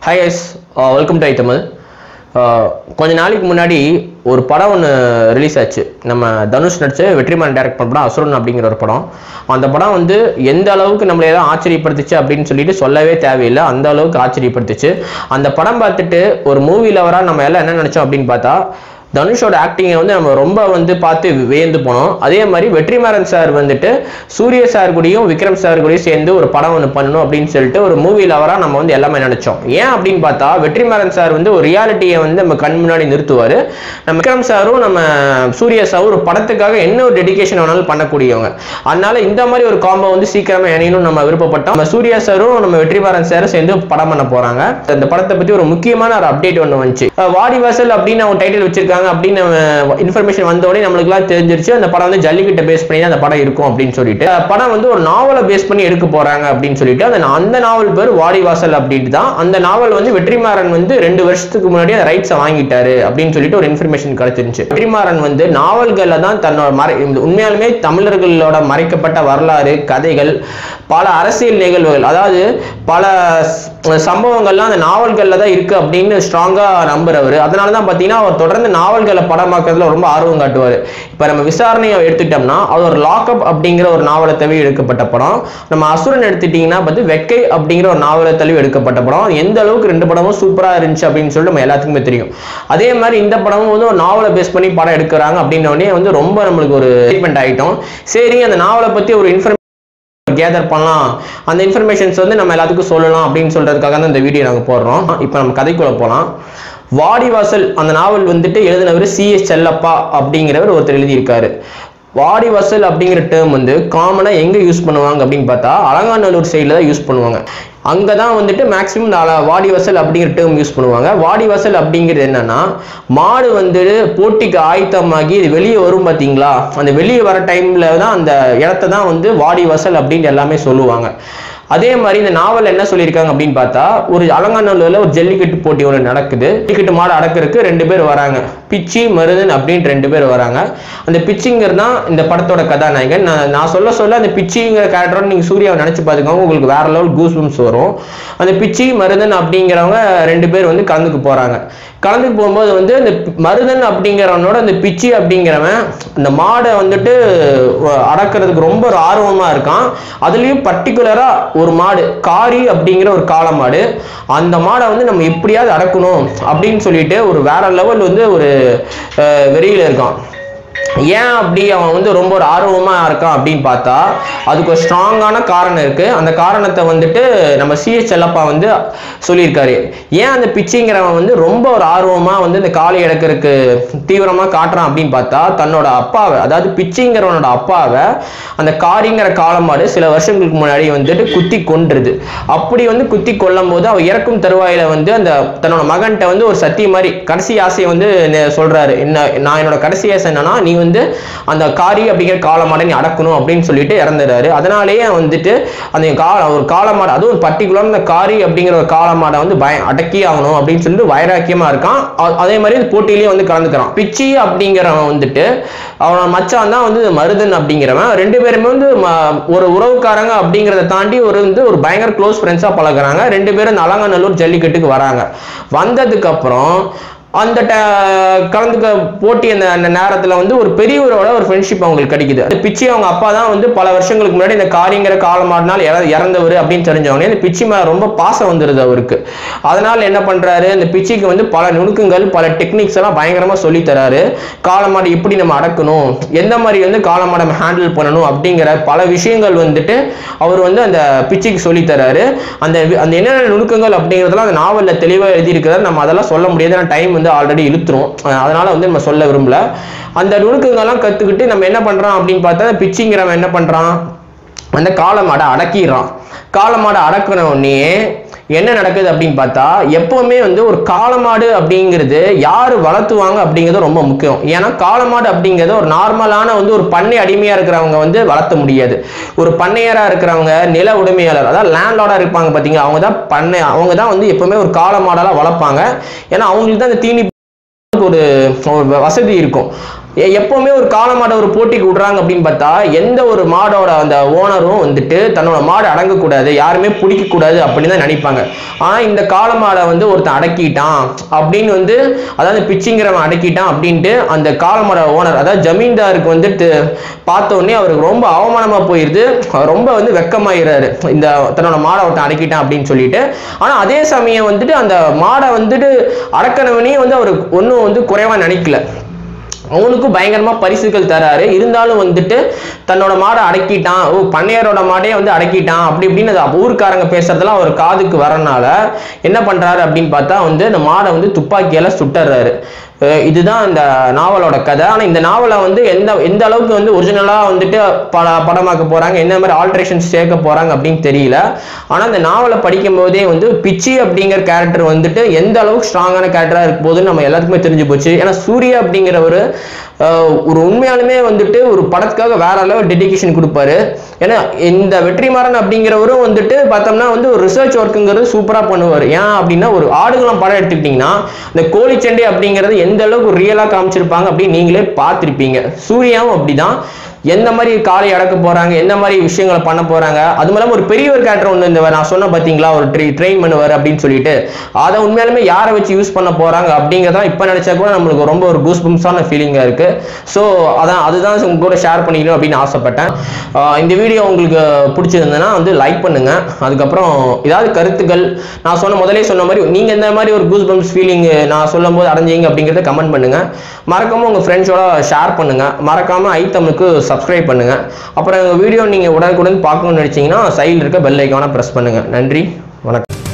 hi yes welcome to I Tamil Uh, கொஞ்ச நாளைக்கு முன்னாடி ஒரு படம் ஒன்று ரிலீஸ் ஆச்சு நம்ம தனுஷ் நடிச்சு வெற்றிமாறன் டைரக்ட் பண்ண படம் அசுரன் அப்படிங்கிற ஒரு படம் அந்த படம் வந்து எந்த அளவுக்கு நம்மளை ஏதாவது ஆச்சரியப்படுத்துச்சு அப்படின்னு சொல்லிட்டு சொல்லவே தேவையில்லை அந்த அளவுக்கு ஆச்சரியப்படுத்துச்சு அந்த படம் பார்த்துட்டு ஒரு மூவி லவராக நம்ம எல்லாம் என்ன நினச்சோம் அப்படின்னு பார்த்தா தனுஷோட ஆக்டிங்கை வந்து நம்ம ரொம்ப வந்து பார்த்து வியந்து போனோம் அதே மாதிரி வெற்றிமாறன் சார் வந்துட்டு சூரிய சார் கூடயும் விக்ரம் சார் கூடயும் சேர்ந்து ஒரு படம் ஒன்று பண்ணணும் அப்படின்னு சொல்லிட்டு ஒரு மூவி லவராக நம்ம வந்து எல்லாமே நினைச்சோம் ஏன் அப்படின்னு பார்த்தா வெற்றிமாறன் சார் வந்து ஒரு ரியாலிட்டியை வந்து நம்ம கண் முன்னாடி நிறுத்துவார் நம்ம விக்ரம் சாரும் நம்ம சூர்யா சாரும் ஒரு படத்துக்காக என்ன ஒரு டெடிகேஷன் வேணாலும் பண்ணக்கூடியவங்க அதனால இந்த மாதிரி ஒரு காம்போ வந்து சீக்கிரமா இணையணும் நம்ம விருப்பப்பட்டோம் நம்ம சூர்யா சாரும் நம்ம வெற்றிமாறன் சாரும் சேர்ந்து படம் பண்ண போறாங்க இந்த படத்தை பத்தி ஒரு முக்கியமான ஒரு அப்டேட் ஒன்று வந்துச்சு அஹ் வாடிவாசல் அப்படின்னு அவங்க டைட்டில் வச்சிருக்காங்க அப்படின்னு இன்ஃபர்மேஷன் வந்த உடனே நம்மளுக்குலாம் தெரிஞ்சிருச்சு அந்த படம் வந்து ஜல்லிக்கட்டை பேஸ் பண்ணி தான் அந்த படம் இருக்கும் அப்படின்னு சொல்லிட்டு அஹ் படம் வந்து ஒரு நாவலை பேஸ் பண்ணி எடுக்க போறாங்க அப்படின்னு சொல்லிட்டு அந்த அந்த நாவல் பேர் வாடிவாசல் அப்படின்னு தான் அந்த நாவல் வந்து வெற்றிமாறன் வந்து ரெண்டு வருஷத்துக்கு முன்னாடி அந்த ரைட்ஸை வாங்கிட்டாரு அப்படின்னு சொல்லிட்டு ஒரு இன்ஃபர்மேஷன் கிடைச்சிருந்துச்சு வெற்றிமாறன் வந்து நாவல்களில் தான் தன்னோட மறை இந்த உண்மையாலுமே தமிழர்களோட மறைக்கப்பட்ட வரலாறு கதைகள் பல அரசியல் நிகழ்வுகள் அதாவது பல ஸ்- சம்பவங்கள்லாம் அந்த நாவல்களில் தான் இருக்கு அப்படின்னு ஸ்ட்ராங்காக நம்புறவர் அதனால தான் பார்த்தீங்கன்னா அவர் தொடர்ந்து நாவல்களை படமாக்குறதுல ரொம்ப ஆர்வம் காட்டுவார் இப்போ நம்ம விசாரணையை எடுத்துட்டோம்னா அவர் லாக்அப் அப்படிங்கிற ஒரு நாவலை தழுவி எடுக்கப்பட்ட படம் நம்ம அசுரன் எடுத்துட்டீங்கன்னா பார்த்து வெக்கை அப்படிங்கிற ஒரு நாவலை தழுவி எடுக்கப்பட்ட படம் அது எந்த அளவுக்கு ரெண்டு படமும் சூப்பராக இருந்துச்சு அப்படின்னு சொல்லிட்டு நம்ம எல்லாத்துக்குமே தெரியும் அதே மாதிரி இந்த படமும் வந்து ஒரு நாவலை பேஸ் பண்ணி படம் எடுக்கிறாங்க அப்படின்ன உடனே வந்து ரொம்ப நம்மளுக்கு ஒரு ட்ரீட்மெண்ட் ஆகிட்டோம் சரி அந்த நாவலை பற்றி ஒரு இன்ஃபர்மேஷன் கேதர் பண்ணலாம் அந்த இன்ஃபர்மேஷன்ஸ் வந்து நம்ம எல்லாத்துக்கும் சொல்லலாம் அப்படின்னு சொல்றதுக்காக தான் இந்த வீடியோ நாங்கள் போடுறோம் இப்போ நம்ம கதைக்குள்ள போகலாம் வாடிவாசல் அந்த நாவல் வந்துட்டு எழுதினவர் சி எஸ் செல்லப்பா அப்படிங்கிறவர் ஒருத்தர் எழுதியிருக்காரு வாடிவாசல் அப்படிங்கிற டேர்ம் வந்து காமனாக எங்கே யூஸ் பண்ணுவாங்க அப்படின்னு பார்த்தா அலங்காநல்லூர் சைடில் தான் யூஸ் பண்ணுவாங்க அங்கே தான் வந்துட்டு மேக்ஸிமம் இந்த அல- வாடிவாசல் அப்படிங்கிற டேர்ம் யூஸ் பண்ணுவாங்க வாடிவாசல் அப்படிங்கிறது என்னன்னா மாடு வந்து போட்டிக்கு ஆயத்தமாகி இது வெளியே வரும் பார்த்தீங்களா அந்த வெளியே வர டைமில் தான் அந்த இடத்த தான் வந்து வாடிவாசல் அப்படின்னு எல்லாமே சொல்லுவாங்க அதே மாதிரி இந்த நாவல் என்ன சொல்லியிருக்காங்க அப்படின்னு பார்த்தா ஒரு அலங்காநல்லூர்ல ஒரு ஜல்லிக்கட்டு போட்டி ஒன்று நடக்குது ஜல்லிக்கட்டு மாடு அடக்கிறதுக்கு ரெண்டு பேர் வராங்க பிச்சி மருதன் அப்படின்ட்டு ரெண்டு பேர் வராங்க அந்த பிச்சிங்கர் தான் இந்த படத்தோட கதாநாயகன் நான் நான் சொல்ல சொல்ல அந்த பிச்சிங்கிற கேரக்டரோட நீங்கள் சூர்யாவை நினச்சி பார்த்துக்கோங்க உங்களுக்கு வேற லெவல் கூஸ் வரும் அந்த பிச்சி மருதன் அப்படிங்கிறவங்க ரெண்டு பேர் வந்து கலந்துக்கு போகிறாங்க கலந்துக்கு போகும்போது வந்து அந்த மருதன் அப்படிங்கிறவனோட அந்த பிச்சி அப்படிங்கிறவன் அந்த மாடை வந்துட்டு அஹ், அடக்கிறதுக்கு ரொம்ப ஒரு ஆர்வமாக இருக்கான் அதுலேயும் பர்டிகுலராக ஒரு மாடு காரி அப்படிங்கிற ஒரு காளை மாடு அந்த மாடை வந்து நம்ம எப்படியாவது அடக்கணும் அப்படின்னு சொல்லிட்டு ஒரு வேற லெவல் வந்து ஒரு அஹ், வெறியில இருக்கான் ஏன் அப்படி அவன் வந்து ரொம்ப ஒரு ஆர்வமா இருக்கான் அப்படின்னு பார்த்தா அதுக்கு ஒரு ஸ்ட்ராங்கான காரணம் இருக்கு அந்த காரணத்தை வந்துட்டு நம்ம சிஎஸ் செல்லப்பா வந்து சொல்லியிருக்காரு ஏன் அந்த பிச்சிங்கிறவன் வந்து ரொம்ப ஒரு ஆர்வமா வந்து இந்த காளை எடுக்கிறதுக்கு தீவிரமா காட்டுறான் அப்படின்னு பார்த்தா தன்னோட அப்பாவை அதாவது பிச்சிங்கிறவனோட அப்பாவை அந்த காரிங்கிற காலமாடு சில வருஷங்களுக்கு முன்னாடி வந்துட்டு குத்தி கொன்றுது அப்படி வந்து குத்தி கொல்லும் போது அவ இறக்கும் தருவாயில வந்து அந்த தன்னோட மகன்கிட்ட வந்து ஒரு சத்திய மாதிரி கடைசி ஆசையை வந்து நெ- சொல்றாரு என்ன நான் என்னோட கடைசி ஆசை என்னன்னா நீ வந்து அந்த காரி அப்படிங்கிற காலமாடை நீ அடக்கணும் அப்படின்னு சொல்லிட்டு இறந்துறாரு அதனாலேயே வந்துட்டு அந்த கால ஒரு காலமாடை அதுவும் ஒரு பர்டிகுலர் அந்த காரி அப்படிங்கிற ஒரு காலமாடை வந்து பய அடக்கி ஆகணும் அப்படின்னு சொல்லிட்டு வைராக்கியமா இருக்கான் அ- அதே மாதிரி இந்த போட்டியிலேயே வந்து கலந்துக்கிறான் பிச்சி அப்படிங்கிறவன் வந்துட்டு அவனோட மச்சான் தான் வந்து மருதன் அப்படிங்கிறவன் ரெண்டு பேருமே வந்து ம- ஒரு உறவுக்காரங்க அப்படிங்கிறத தாண்டி ஒரு வந்து ஒரு பயங்கர க்ளோஸ் ஃப்ரெண்ட்ஸாக பழகுறாங்க ரெண்டு பேரும் இந்த அலங்காநல்லூர் ஜல்லிக்கட்டுக்கு வராங்க வந்ததுக்கு அப்புறம் அந்த ட- கலந்துக்க போட்டி அந்த அந்த நேரத்தில் வந்து ஒரு பெரியவரோட ஒரு ஃப்ரெண்ட்ஷிப் அவங்களுக்கு கிடைக்குது அந்த பிச்சி அவங்க அப்பா தான் வந்து பல வருஷங்களுக்கு முன்னாடி இந்த காரிங்கிற காலமாடினால் இற இறந்தவர் அப்படின்னு தெரிஞ்சவொடனே இந்த பிச்சி மேல ரொம்ப பாசம் வந்துடுது அவருக்கு அதனால என்ன பண்றாரு இந்த பிச்சிக்கு வந்து பல நுணுக்கங்கள் பல டெக்னிக்ஸ் எல்லாம் பயங்கரமா சொல்லி தராரு காலமாடு எப்படி நம்ம அடக்கணும் எந்த மாதிரி வந்து காலமாடை நம்ம ஹேண்டில் பண்ணணும் அப்படிங்கிற பல விஷயங்கள் வந்துட்டு அவர் வந்து அந்த பிச்சிக்கு சொல்லி தராரு அந்த வி- அந்த என்னென்ன நுணுக்கங்கள் அப்படிங்கிறதெல்லாம் அந்த நாவல்ல தெளிவாக எழுதியிருக்கிறார் நம்ம அதெல்லாம் சொல்ல முடியாது ஏன்னா டைம் வந்து ஆல்ரெடி இழுத்துரும் அஹ் அதனால வந்து நம்ம சொல்ல விரும்பல அந்த நுணுக்கங்கள்லாம் கத்துக்கிட்டு நம்ம என்ன பண்றோம் அப்படின்னு பார்த்தா பிச்சிங்கிறவன் என்ன பண்றான் அந்த காளமாடை அடக்கிடுறான் காளமாடை அடக்கின உடனே என்ன நடக்குது அப்படின்னு பார்த்தா எப்பவுமே வந்து ஒரு காளமாடு அப்படிங்கிறது யார் வளர்த்துவாங்க அப்படிங்கிறது ரொம்ப முக்கியம் ஏன்னா காளமாடு அப்படிங்கிறது ஒரு நார்மலான வந்து ஒரு பண்ணை அடிமையா இருக்கிறவங்க வந்து வளர்த்த முடியாது ஒரு பண்ணையரா இருக்கிறவங்க நில உரிமையாளர் அதாவது லேண்ட்லார்டா இருப்பாங்க பார்த்தீங்க அவங்க தான் பண்ணை அவங்க தான் வந்து எப்பவுமே ஒரு காளமாடெல்லாம் வளர்ப்பாங்க ஏன்னா அவங்களுக்கு தான் அந்த தீனி ஒரு ஒரு வசதி இருக்கும் எ- எப்பவுமே ஒரு காளை மாடை ஒரு போட்டிக்கு விடுறாங்க அப்படின்னு பார்த்தா எந்த ஒரு மாடோட அந்த ஓனரும் வந்துட்டு தன்னோட மாடு அடங்கக்கூடாது யாருமே பிடிக்கக்கூடாது அப்படின்னு தான் நினைப்பாங்க ஆனா இந்த காளை மாடை வந்து ஒருத்தன் அடக்கிட்டான் அப்படின்னு வந்து அதாவது பிச்சிங்கிறவன் அடக்கிட்டான் அப்படின்ட்டு அந்த காளை மாட ஓனர் அதாவது ஜமீன்தாருக்கு வந்துட்டு பார்த்த உடனே அவருக்கு ரொம்ப அவமானமா போயிருது அவர் ரொம்ப வந்து வெக்கமாயிறாரு இந்த தன்னோட மாடை ஒருத்தன் அடக்கிட்டான் அப்படின்னு சொல்லிட்டு ஆனா அதே சமயம் வந்துட்டு அந்த மாடை வந்துட்டு அடக்கணவனையும் வந்து அவர் ஒன்றும் வந்து குறைவா நினைக்கல அவனுக்கும் பயங்கரமா பரிசுகள் தராரு இருந்தாலும் வந்துட்டு தன்னோட மாடை அடக்கிட்டான் ஓ பண்ணையாரோட மாடே வந்து அடக்கிட்டான் அப்படி இப்படின்னு அது ஊருக்காரங்க பேசுறதெல்லாம் அவர் காதுக்கு வரனால என்ன பண்றாரு அப்படின்னு பார்த்தா வந்து அந்த மாடை வந்து துப்பாக்கியால சுட்டுறாரு அஹ் இதுதான் இந்த நாவலோட கதை ஆனா இந்த நாவலை வந்து எந்த எந்த அளவுக்கு வந்து ஒரிஜினலா வந்துட்டு பட படமாக்க போறாங்க என்ன மாதிரி ஆல்ட்ரேஷன்ஸ் சேர்க்க போறாங்க அப்படின்னு தெரியல ஆனா இந்த நாவலை படிக்கும் போதே வந்து பிச்சி அப்படிங்கிற கேரக்டர் வந்துட்டு எந்த அளவுக்கு ஸ்ட்ராங்கான கேரக்டரா இருக்க போகுதுன்னு நம்ம எல்லாத்துக்குமே தெரிஞ்சு போச்சு ஏன்னா சூர்யா அப்படிங்கிற ஒரு அஹ், ஒரு உண்மையாலுமே வந்துட்டு ஒரு படத்துக்காக வேற லெவல் டெடிகேஷன் கொடுப்பாரு ஏன்னா இந்த வெற்றிமாறன் அப்படிங்கிறவரும் வந்துட்டு பார்த்தோம்னா வந்து ஒரு ரிசர்ச் ஒர்க்குங்கிறது சூப்பரா பண்ணுவார் ஏன் அப்படின்னா ஒரு ஆடுகளம் படம் எடுத்துக்கிட்டிங்கன்னா இந்த கோழிச்சண்டை அப்படிங்கிறது எந்த அளவுக்கு ரியலாக காமிச்சிருப்பாங்க அப்படின்னு நீங்களே பார்த்துருப்பீங்க சூர்யாவும் அப்படிதான் எந்த மாதிரி காலை அடக்க போறாங்க எந்த மாதிரி விஷயங்களை பண்ண போறாங்க அது இல்லாமல் ஒரு பெரிய ஒரு கேரக்டர் ஒன்று இந்த நான் சொன்ன பார்த்தீங்களா ஒரு ட்ரெய் ட்ரெயின் பண்ணுவார் அப்படின்னு சொல்லிட்டு அதை உண்மையாலுமே யாரை வச்சு யூஸ் பண்ண போறாங்க அப்படிங்கிறதா இப்போ நினைச்சா கூட நம்மளுக்கு ரொம்ப ஒரு கூஸ் பம்ஸான ஃபீலிங்காக இருக்கு ஸோ அதான் அதுதான் உங்க கூட ஷேர் பண்ணிக்கணும் அப்படின்னு ஆசைப்பட்டேன் ஆஹ் இந்த வீடியோ உங்களுக்கு பிடிச்சிருந்ததுன்னா வந்து லைக் பண்ணுங்க அதுக்கப்புறம் ஏதாவது கருத்துக்கள் நான் சொன்ன முதலே சொன்ன மாதிரி நீங்க இந்த மாதிரி ஒரு கூஸ் பம்ஸ் ஃபீலிங் நான் சொல்லும் போது அடைஞ்சீங்க அப்படிங்கிறத கமெண்ட் பண்ணுங்க மறக்காம உங்க ஃப்ரெண்ட்ஸோட ஷேர் பண்ணுங்க மறக்காம ஐ தமிழுக்கு சப்ஸ்கிரைப் பண்ணுங்க அப்புறம் எங்க வீடியோ நீங்க உடனுக்குடன் பார்க்கணும்னு நினைச்சீங்கன்னா சைடில் இருக்க பெல் ஐக்கான ப்ரெஸ் பண்ணுங்க நன்றி வணக்கம்